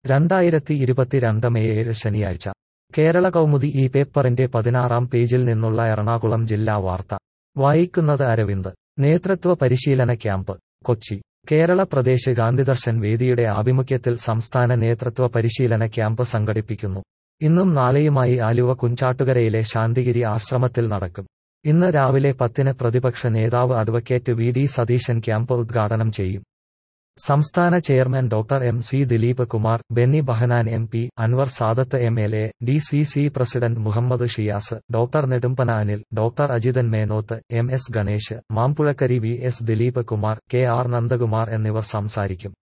രണ്ടായിരത്തി ഇരുപത്തിരണ്ട് മെയ് ഏഴ് ശനിയാഴ്ച കേരള കൗമുദി ഈ പേപ്പറിന്റെ പതിനാറാം പേജിൽ നിന്നുള്ള എറണാകുളം ജില്ലാ വാർത്ത വായിക്കുന്നത് അരവിന്ദ് നേതൃത്വ പരിശീലന ക്യാമ്പ് കൊച്ചി കേരള പ്രദേശ് ഗാന്ധിദർശൻ വേദിയുടെ ആഭിമുഖ്യത്തിൽ സംസ്ഥാന നേതൃത്വ പരിശീലന ക്യാമ്പ് സംഘടിപ്പിക്കുന്നു ഇന്നും നാളെയുമായി ആലുവ കുഞ്ചാട്ടുകരയിലെ ശാന്തിഗിരി ആശ്രമത്തിൽ നടക്കും ഇന്ന് രാവിലെ പത്തിന് പ്രതിപക്ഷ നേതാവ് advocate V D Satheesan camp ഉദ്ഘാടനം ചെയ്യും സംസ്ഥാന chairman doctor M C Dileep Kumar Benny Behanan M P Anwar Sadath M L A D C C president Muhammad Shiyas doctor Nedumpana Anil doctor Ajithan Menoth M S Ganesh Mampuzhakkari V S Dileep Kumar K R Nandakumar എന്നിവർ സംസാരിക്കും